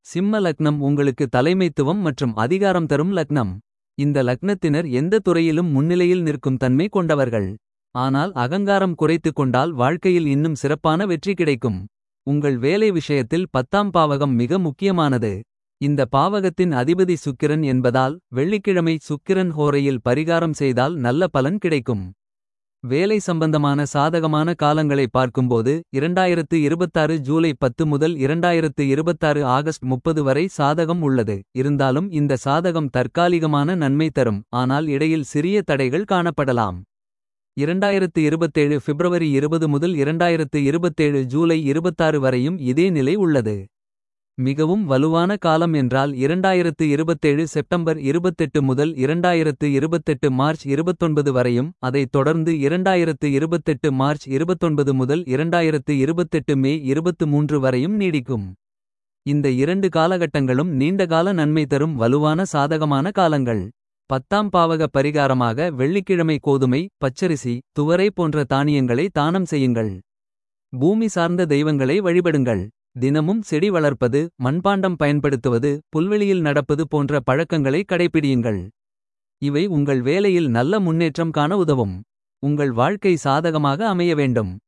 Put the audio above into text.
சிம்ம லக்னம் உங்களுக்கு தலைமைத்துவம் மற்றும் அதிகாரம் தரும் லக்னம். இந்த லக்னத்தினர் எந்த துறையிலும் முன்னிலையில் நிற்கும் தன்மை கொண்டவர்கள். ஆனால் அகங்காரம் குறைத்துக் கொண்டால் வாழ்க்கையில் இன்னும் சிறப்பான வெற்றி கிடைக்கும். உங்கள் வேலை விஷயத்தில் பத்தாம் பாவகம் மிக முக்கியமானது. இந்த பாவகத்தின் அதிபதி சுக்கிரன் என்பதால் வெள்ளிக்கிழமை சுக்கிரன் ஹோரையில் பரிகாரம் செய்தால் நல்ல பலன் கிடைக்கும். வேலை சம்பந்தமான சாதகமான காலங்களை பார்க்கும்போது 2026 ஜூலை 10 முதல் 2026 ஆகஸ்ட் 30 வரை சாதகம் உள்ளது. இருந்தாலும் இந்த சாதகம் தற்காலிகமான நன்மை தரும். ஆனால் இடையில் சிறிய தடைகள் காணப்படலாம். 2027 பிப்ரவரி 20 முதல் 2027 ஜூலை 26 வரையும் இதே நிலை உள்ளது. மிகவும் வலுவான காலம் என்றால் 2027 செப்டம்பர் 28 முதல் 2028 மார்ச் 29 வரையும். அதைத் தொடர்ந்து 2028 மார்ச் 29 முதல் 2028 மே 23 வரையும் நீடிக்கும். இந்த இரண்டு காலகட்டங்களும் நீண்டகால நன்மை தரும் வலுவான சாதகமான காலங்கள். பத்தாம் பாவக பரிகாரமாக வெள்ளிக்கிழமை கோதுமை பச்சரிசி துவரை போன்ற தானியங்களை தானம் செய்யுங்கள். பூமி சார்ந்த தெய்வங்களை வழிபடுங்கள். தினமும் செடி வளர்ப்பது மண்பாண்டம் பயன்படுத்துவது புல்வெளியில் நடப்பது போன்ற பழக்கங்களை கடைப்பிடியுங்கள். இவை உங்கள் வேலையில் நல்ல முன்னேற்றம் காண உதவும். உங்கள் வாழ்க்கை சாதகமாக அமைய வேண்டும்.